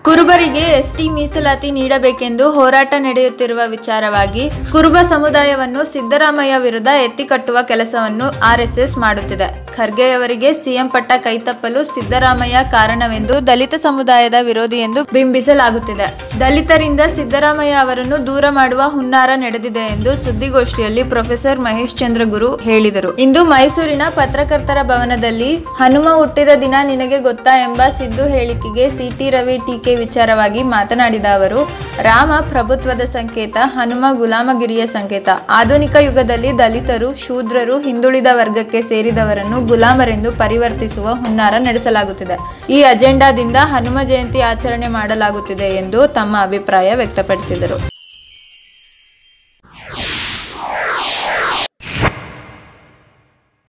ಕುರುಬರಿಗೆ ST ಮೀಸಲಾತಿ ನೀಡಬೇಕೆಂದು ಹೋರಾಟ ನಡೆಯುತ್ತಿರುವ ವಿಚಾರವಾಗಿ ಕುರುಬ ಸಮುದಾಯವನ್ನು ಸಿದ್ದರಾಮಯ್ಯ ವಿರುದ್ಧ ಎತ್ತಿಕಟ್ಟುವ ಕೆಲಸವನ್ನು ಆರ್ಎಸ್ಎಸ್ ಮಾಡುತ್ತಿದೆ ಖರ್ಗೆಯವರಿಗೆ ಸಿಎಂ ಪಟ್ಟ ಕೈತಪ್ಪಲು ಸಿದ್ದರಾಮಯ್ಯ ಕಾರಣವೆಂದು ದಲಿತ ಸಮುದಾಯದ ವಿರೋಧಿ ಎಂದು ಬಿಂಬಿಸಲಾಗುತ್ತಿದೆ ದಲಿತರಿಂದ ಸಿದ್ದರಾಮಯ್ಯ ಅವರನ್ನು ದೂರ ಮಾಡುವ ಹುನ್ನಾರ ನಡೆದಿದೆ ಎಂದು ಸುದ್ದಿಗೋಷ್ಠಿಯಲ್ಲಿ ಪ್ರೊಫೆಸರ್ ಮಹೇಶ್ ಚಂದ್ರ ಗುರು ಹೇಳಿದರು ಇಂದು ಮೈಸೂರಿನ ಪತ್ರಕರ್ತರ ಭವನದಲ್ಲಿ ಹನುಮ ಹುಟ್ಟಿದ ದಿನ ನಿನಗೆ ಗೊತ್ತಾ ಎಂಬ ಸಿದ್ದು ಹೇಳಿಕೆಗೆ ಸಿಟಿ ರವಿ ಟೀಕೆ ವಿಚಾರವಾಗಿ ಮಾತನಾಡಿದ ಅವರು ರಾಮ ಪ್ರಭುತ್ವದ ಸಂಕೇತ ಹನುಮ ಗುಲಾಮಗಿರಿಯ ಸಂಕೇತ ಆಧುನಿಕ ಯುಗದಲ್ಲಿ ದಲಿತರು ಶೂದ್ರರು ಹಿಂದುಳಿದ ವರ್ಗಕ್ಕೆ ಸೇರಿದವರನ್ನು ಗುಲಾಮರೆಂದು ಪರಿವರ್ತಿಸುವ ಹುನ್ನಾರ ನಡೆಸಲಾಗುತ್ತಿದೆ ಈ ಅಜೆಂಡಾದಿಂದ ಹನುಮ ಜಯಂತಿ ಆಚರಣೆ ಮಾಡಲಾಗುತ್ತಿದೆ ಎಂದು ತಮ್ಮ ಅಭಿಪ್ರಾಯ ವ್ಯಕ್ತಪಡಿಸಿದರು